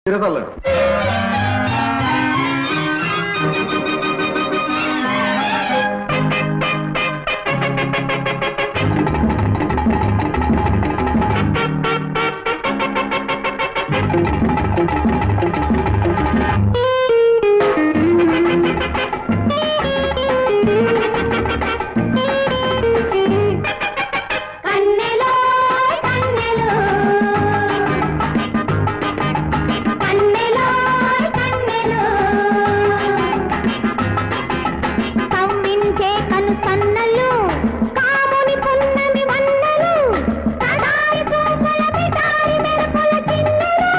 తిరగలడు కన్నెలో కన్నెలో కన్నెలో కన్నెలో కమ్మించే కను సన్నలు కాముని పున్నమి వన్నలు తడారి చూపుల మిఠాయి మెరుపుల చిన్నెలు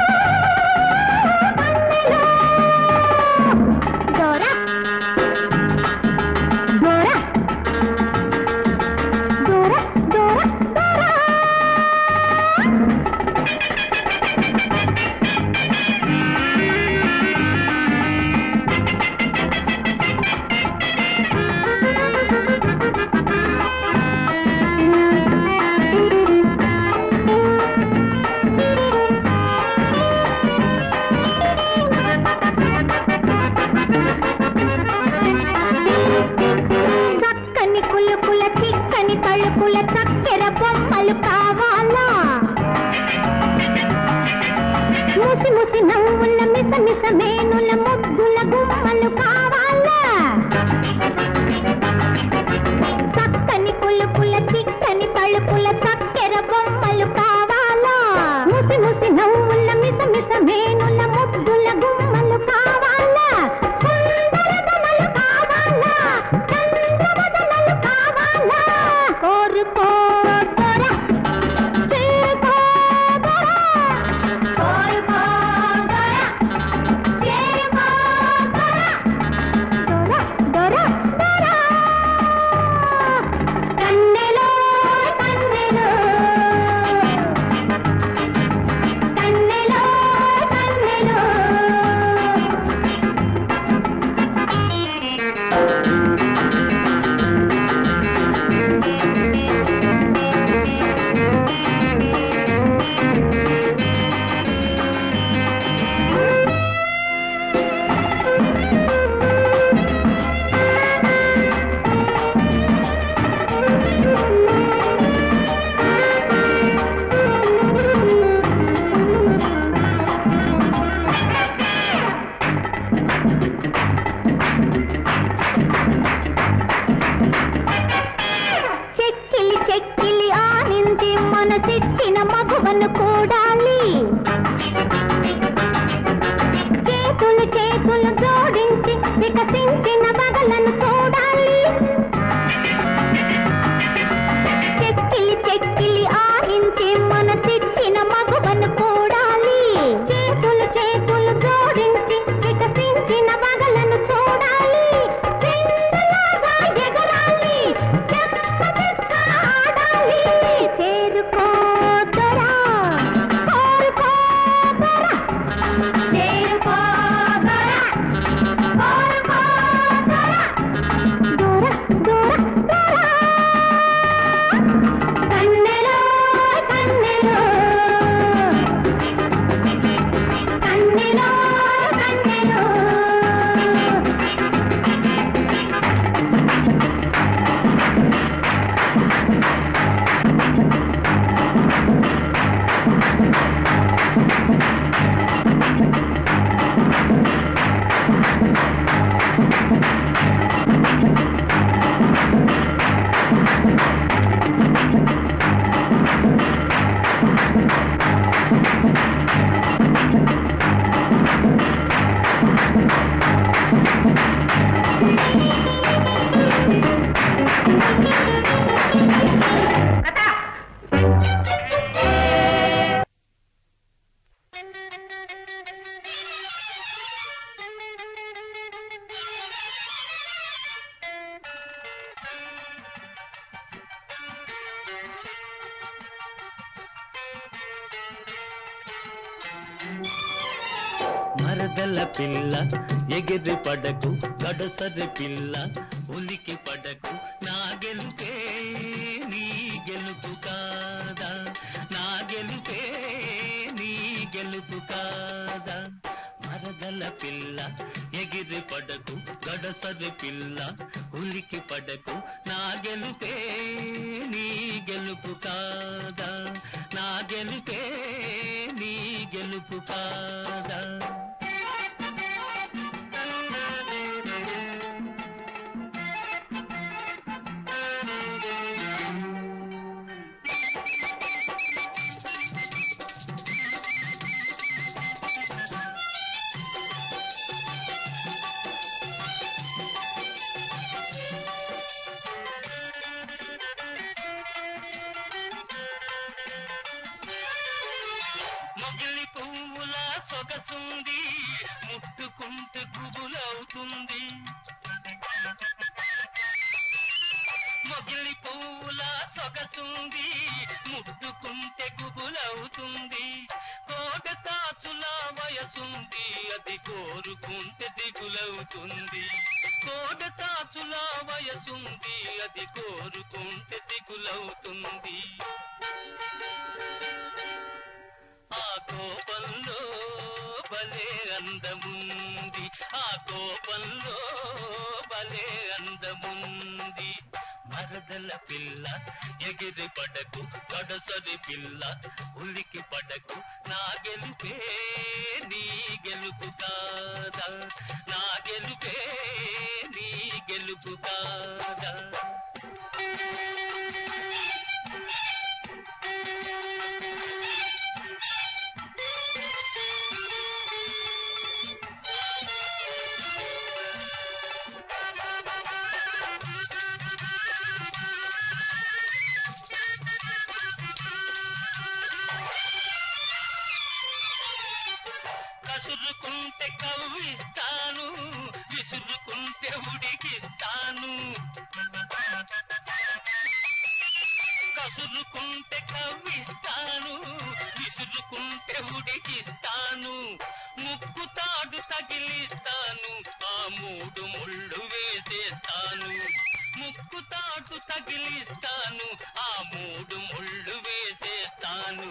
కన్నెలో దూరా దూరా దూరా దూరా దూరా చక్కని కులుకుల చిక్కని తలుపుల చక్కెర బొమ్మలు కావాలా ముసి ముసి నవ్వుల మిస మిస మేనుల ముగ్గుల గుమ్మలు కావాలా చక్కని కులుకుల చిక్కని తలుపుల చక్కెర బొమ్మలు కావాలా ముసి ముసి నవ్వుల మిస మిస మేనుల ముగ్గుల గుమ్మలు కావాలా సుందరదనలు కావాలా చంద్రవదనలు కావాలా కోరుకో దొర చేకో దొర కోరుకో దొర చేకో దొర దొర దొర దొర కన్నెలో కన్నెలో కన్నెలో కన్నెలో చెక్కిలి చెక్కిలి ఆనింది మనసిచ్చిన మగువను కూడాలి చేతులు చేతులు జోడించి వికసించిన బగలను చూడాలి చెక్కిలి చెక్కిలి ఆనించి మనసిచ్చిన మగువను కూడాలి చేతులు చేతులు జోడించి వికసించిన బగలను చూడాలి చెంగులాగా ఎగరాలి చెక్క ఆడాలి చేరుకో దొరా కోరుకో దొరా చేరుకో దొరా కోరుకో దొరా దొరా దొరా దొరా కన్నెలో కన్నెలో కన్నెలో కన్నెలో మరదల పిల్ల ఎగిరి పడకు గడసరి పిల్ల ఉలికి పడకు నా గెలుపే నీ గెలుపు కాదా నా గెలుపే నీ గెలుపు కాదా మరదల పిల్ల ఎగిరి పడకు గడసరి పిల్ల ఉలికి పడకు నా గెలుపే నీ గెలుపు కాదా నా గెలుపే నీ గెలుపు కాదా మొగిలి పువ్వుల సొగసుంది ముట్టుకుంటే గుబులవుతుంది మొగిలి పువ్వుల సొగసుంది ముట్టుకుంటే గుబులవుతుంది కోట తాచుల వయసుంది అది కోరుకుంటే దిగులవుతుంది కోట తాచుల వయసుంది అది కోరుకుంటే దిగులవుతుంది ఆ కోపంలో భలే అందముంది ఆ కోపంలో భలే అందముంది మరదల పిల్ల ఎగిరి పడకు గడసరి పిల్ల ఉలికి పడకు నా గెలుపే నీ గెలుపు కాదా నా గెలుపే నీ గెలుపు కాదా కసురుకుంటే కవ్విస్తాను విసురుకుంటే ఉడికిస్తాను కసురుకుంటే కవ్విస్తాను విసురుకుంటే ఉడికిస్తాను ముక్కు తాడు తగిలిస్తాను ఆ మూడు ముళ్ళు వేసేస్తాను ముక్కు తాడు తగిలిస్తాను ఆ మూడు ముళ్ళు వేసేస్తాను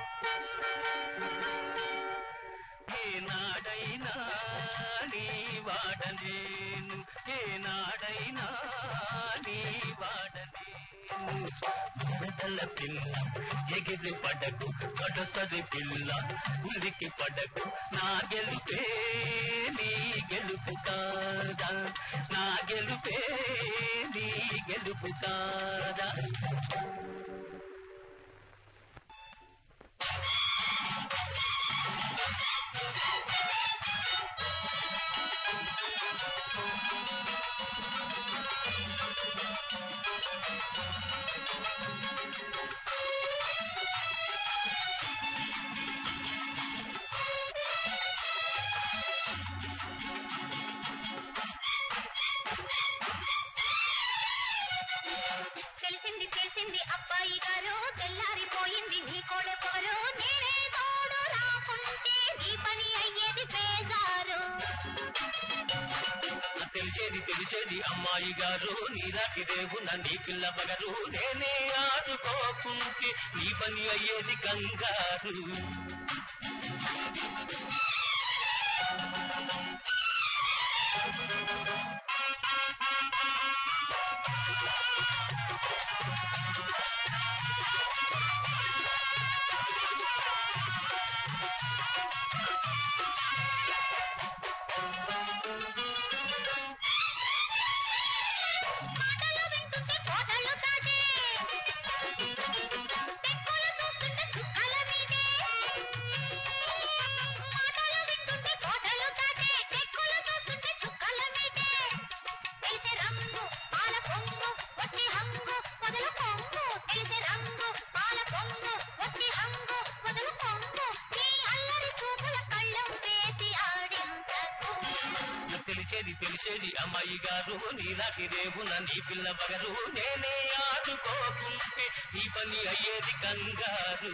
ఏనాడైనా నీ వాడలేను ఏనాడైనా నీ వాడలేను మరదల పిల్ల ఎగిరి పడకు కడసరి పిల్ల ఉలికి పడకు నా గెలుపే నీ గెలుపు కాదా నా గెలుపే నీ గెలుపు కాదా తెలిసింది తెలిసింది అబ్బాయి గారు తెల్లారిపోయింది నీ కోడెవరు నేనే తోడు రాకుంటే నీ పని అయ్యేది బేజారు తెలిసేది తెలిసేది అమ్మాయి గారు నీరాకి రేవున నీ పిల్ల పగరు నేనే ఆడుకోకుంటే నీ పని అయ్యేది కంగారు మాటలు వింటుంటే కోటలు తాటే తెక్కులు చూస్తుంటే చుక్కల మీదే మాటలు వింటుంటే కోటలు తాటే తెక్కులు చూస్తుంటే చుక్కల మీదే తెలిసే రంగు పాల పొంగు వట్టి హంగు మొదలు పొంగు తెలిసే రంగు పాల పొంగు వట్టి హంగు మొదలు పొంగు ఈ అల్లరి చూపుల కళ్ళం వేసి ఆడించకు తెలిసేది తెలిసేది అమ్మాయి గారు నీరాకి రేవున నీ పిల్ల పగరు నేనే ఆడుకోకుంటే నీ పని అయ్యేది కంగారు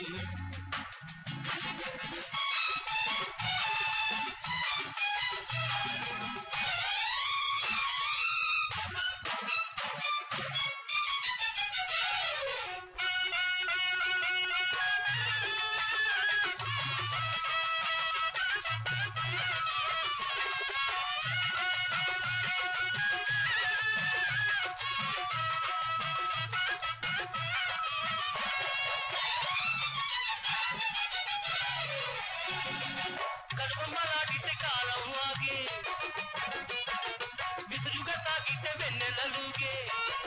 కడుపమ్మలాడితే కాలం ఆగే విసురుగా సాగితే వెన్నెలలుగే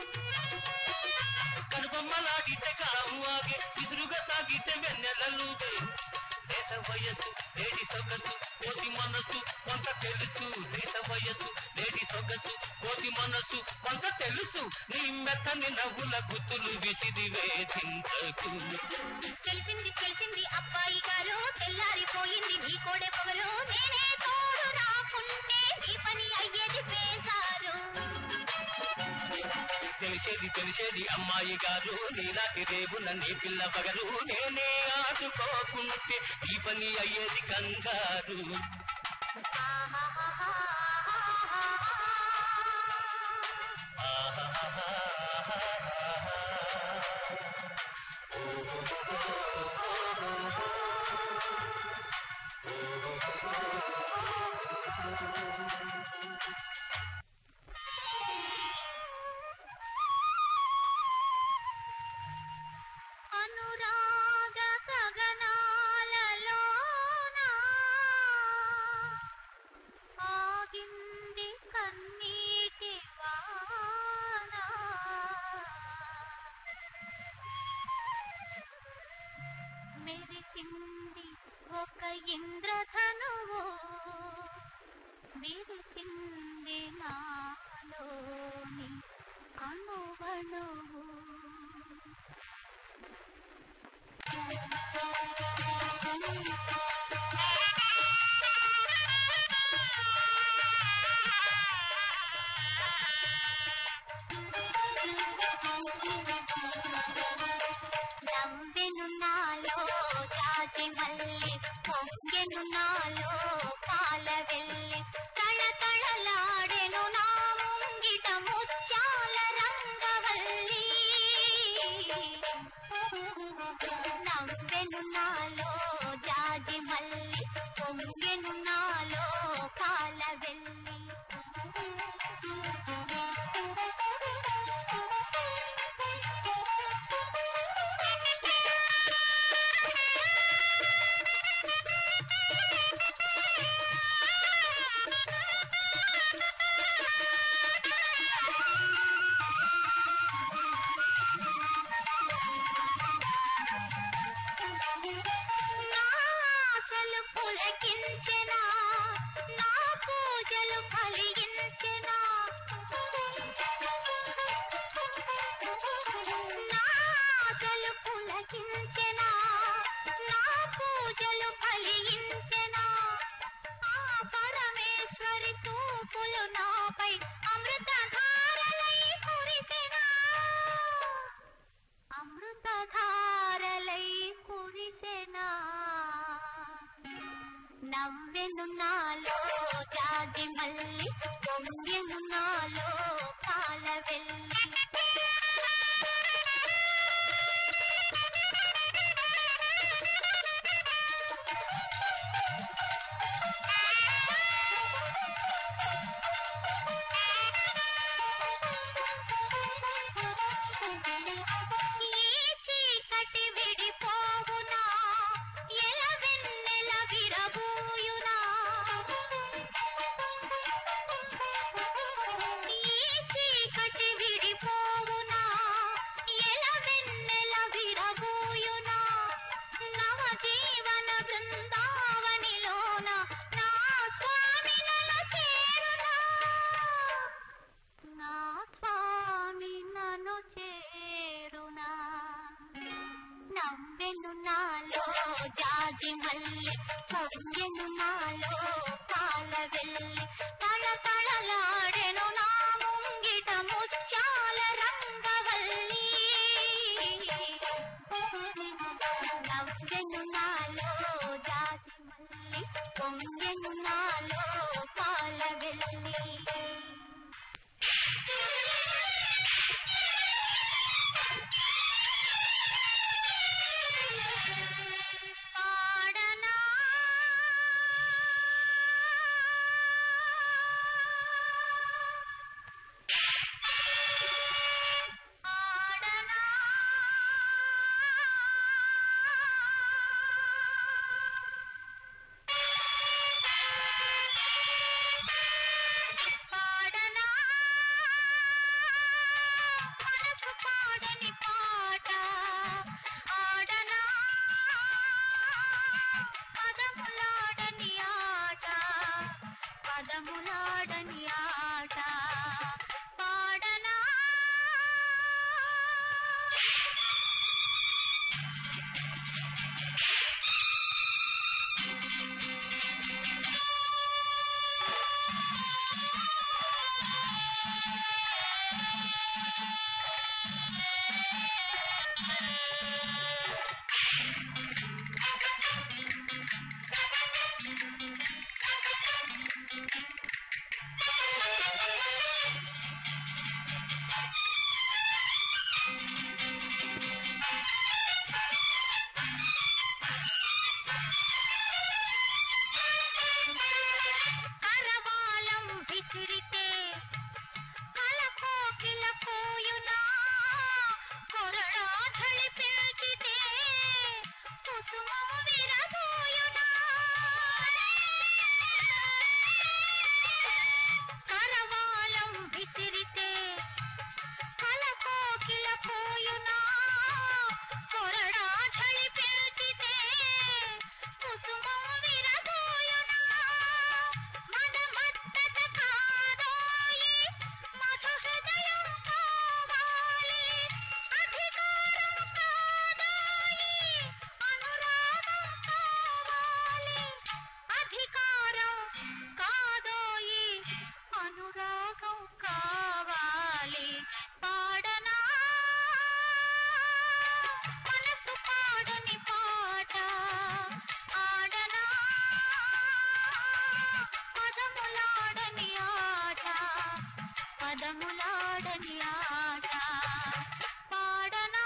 కడుపమ్మలాడితే కాలం ఆగే విసురుగా సాగితే వెన్నెలలుగే దేశ వయస్సు లేడి సొగసు కోతి మనస్సు కొంత తెలుసు దేశ వయస్సు లేడి సొగసు కోతి మనస్సు కొంత తెలుసు నీ మెత్తని నవ్వుల గుర్తులు విసిరివే చింతకు తెలిసింది తెలిసింది అబ్బాయి గారు తెల్లారిపోయింది నీ కోడె పొగరు నేనే తోడు రాకుంటే నీ పని అయ్యేది పేశారు తెలిసేది తెలిసేది అమ్మాయి గారు నీలాంటి రేవున నీ పిల్ల పగరు నేనే ఆడుకోకుంటే ఈ పని అయ్యేది కంగారు అనురాగ గగనాలలోన ఆగింది కన్నీటి వాన మెరిసింది ఒక ఇంద్రధనువు మెరిసింది నాలోని అణువణువు నవ్వెను నాలో జాతి మల్లి పొంగెను నాలో పాల వెళ్ళి తళతళలాడెను నా ముంగిట ముత్యాల రంగవల్లి నవ్వెను నాలో జాజి మల్లి పొంగెను నాలో పాల వెళ్ళి నా ఆశలు పులకించెనా నా పూజలు ఫలించెనా నా ఆశలు పులకించెనా నా పూజలు ఫలించెనా ఆ పరమేశ్వరి తూపులు నాపై అమృతధారలై కురిసెనా అమృతధారలై కురిసెనా నవ్వెను నాలో జాజి మల్లి పొంగెను నాలో పాల వెళ్ళి ఈ చీకటి విడిపోవునా ఎలవెన్నెల విరబూయునా ఈ చీకటి విడిపోవునా ఎలవెన్నెల విరబూయునా నవ జీవన బృందావనిలోన నా స్వామినల చేరునా నా స్వామి నన్ను చేరునా నవ్వెను నాలో జాజి మల్లి పొంగెను నాలో పాల వెళ్ళి తళ తళలాడెను నా ముంగిట ముత్యాల రంగవల్లి నవ్వెను నాలో జాజి మల్లి పొంగెను నాలో పాల వెళ్ళి పాడనా ఆడనా పదములాడని ఆట పాడనా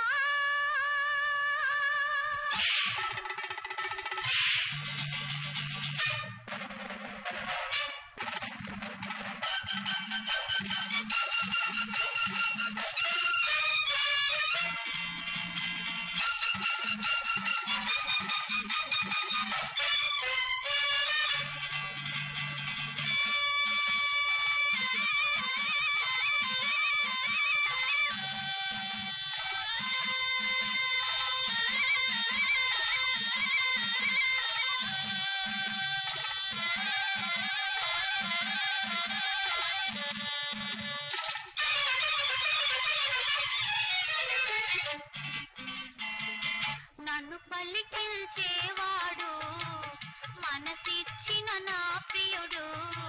నన్ను పలికించేవాడు మనసిచ్చిన నా ప్రియుడు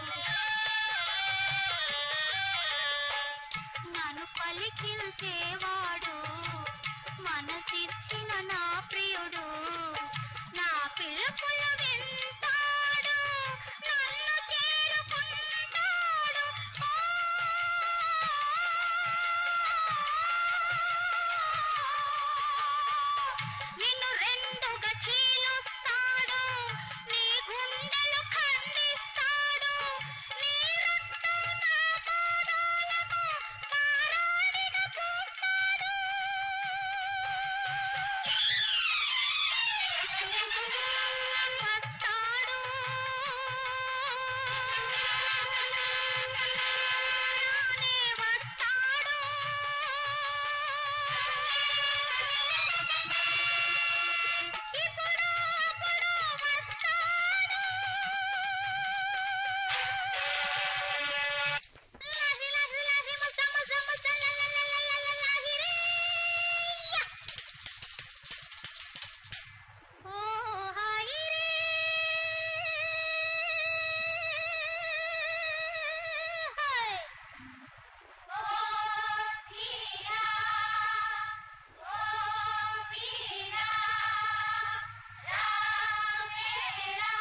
నన్ను పలికించేవాడు మనసిచ్చిన నా ప్రియుడు నా పిలుపులు వింటాడు నన్ను చేరుకుంటాడు నిన్ను రెండుగా చీలుస్తాడు నీ గుండెలు ఖండిస్తాడు నీ రక్తం నా పాదాలకు పారాడిన పూస్తాడు వస్తాడు రానే వస్తాడు ఇప్పుడు అప్పుడు వస్తాడు లాహి లాహి లాహి మస మస మస ల ల ల ల ల ల లాహి రే యా. ఓ హాయి రే హాయ్ ఓ తీరా ఓ పీరా రామేరా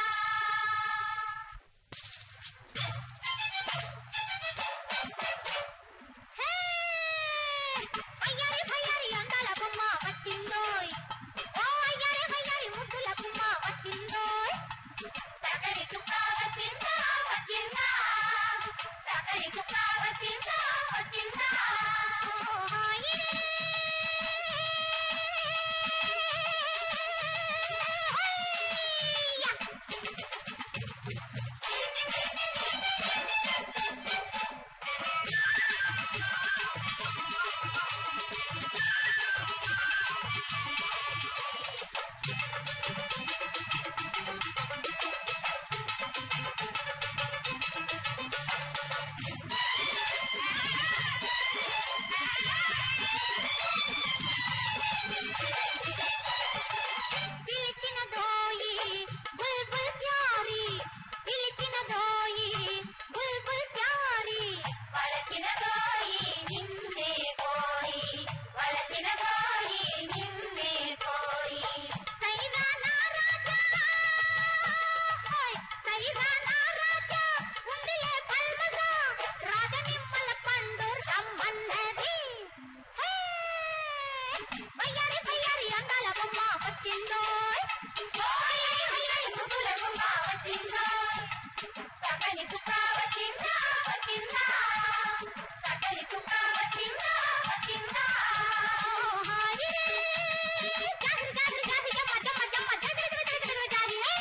హే అయ్యారి భయ్యారి అందాల బొమ్మ వచ్చిందోయ్ ఓ అయ్యారి భయ్యారి ముద్దుల బొమ్మ వచ్చిందోయ్ సగరి కుక్క వచ్చిందా వచ్చిందా సగరి కుక్క వచ్చిందా వచ్చిందా ఓ హాయి హయ్యా పిలిచిన దోయి బుల్బుల్ ప్యారి పిలిచిన దోయి బుల్బుల్ ప్యారి వలచిన దోయి నిన్నే కోయి వలచిన దోయి నిన్నే కోయి సైదా నా రాజా హాయ్ సైదా నా రాజా ఉండిలే పల్మగా రాజ నిమ్మల పండు రమ్మన్నది హే వయ్యారి వయ్యారి అందాల బొమ్మ వచ్చిందో ఓయ్ వయ్యారి ముగ్గుల బొమ్మ వచ్చిందో సకలి కుక్క వచ్చిందా వచ్చిందా సకలి కుక్క వచ్చిందా వచ్చిందా ఓ హాయి జారి జారి జారి జమ జమ జమ జారి జారి జారి జారి హే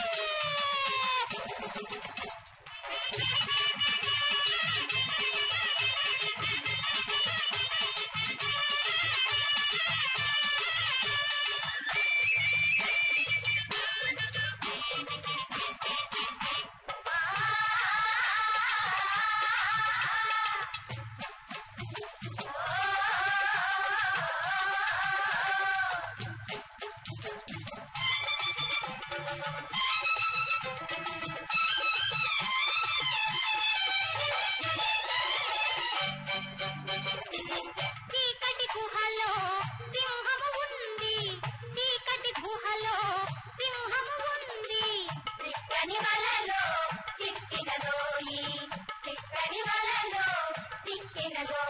చీకటి గుహలో సింహము ఉంది చీకటి గుహలో సింహము ఉంది చిక్కని వలలో చిక్కిన దోయి చిక్కని వలలో చిక్కిన దోయి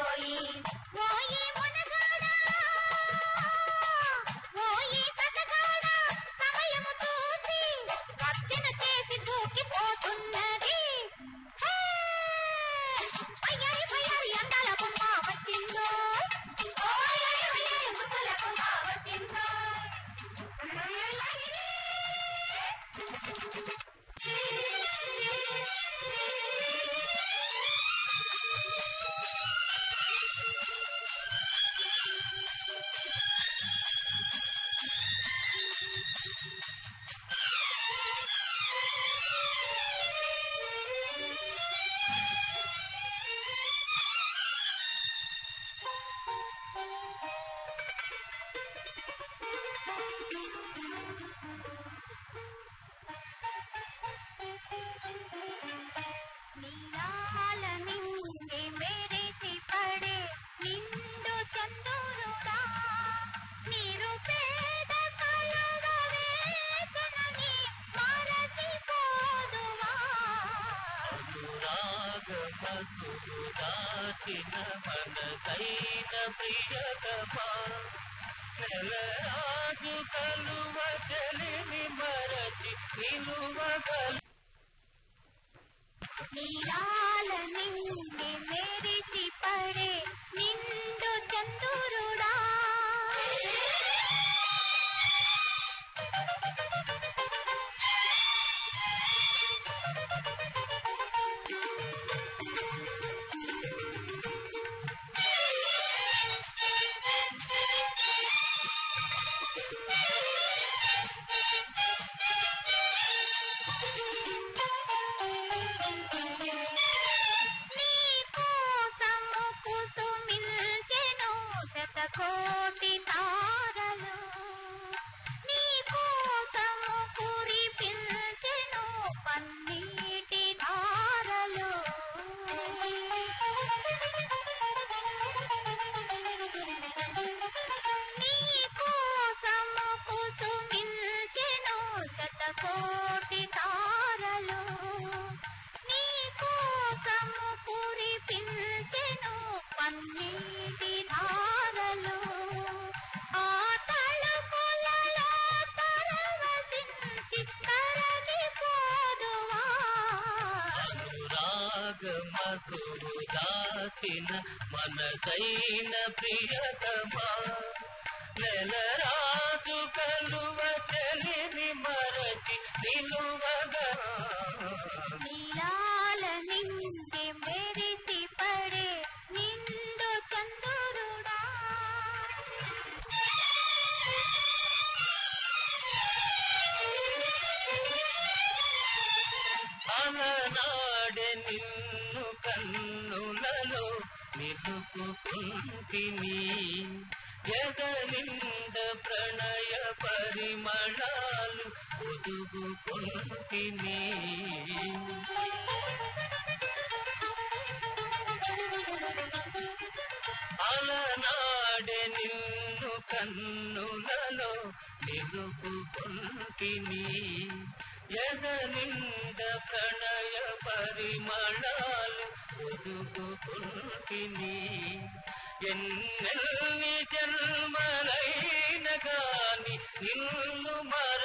మధురు దాచిన మనసైన ప్రియతమా నెలరాజు కలువ చలిని మరచి నిలువగల నీలాల నిండి మెరిసి పడే నిండు చంద్రుడా నీ కోసము కుసుమిల్చెను శతకోటి తారలు నీ కోసము కురిపించెను పన్నీటి ధారలు నీ కోసము కుసుమిల్చెను శతకోటి తారలు నీ కోసము కురిపించెను పన్నీటి ధారలు ఆ తలపులలో పరవశించి కరగిపోదువా అనురాగ మధురు దాచిన మనసైన ప్రియతమా నెలరాజు కలువ చలిని మరచి నిలువగా నీలాల నిండి మెరిసి పడే నిండు చంద్రుడా అలనాడే నిన్ను కన్నులలో నిలుపుకుంటిని జగనింద ప్రణయ పరిమళాలు పొదుగుకుంటిని అలనాడే నిన్ను కన్నులలో నిలుపుకుంటిని ఎదనింద ప్రణయ పరిమళాలు పొదుగుకుంటిని ఎన్నెల్ని జన్మలైన గాని నిన్ను మర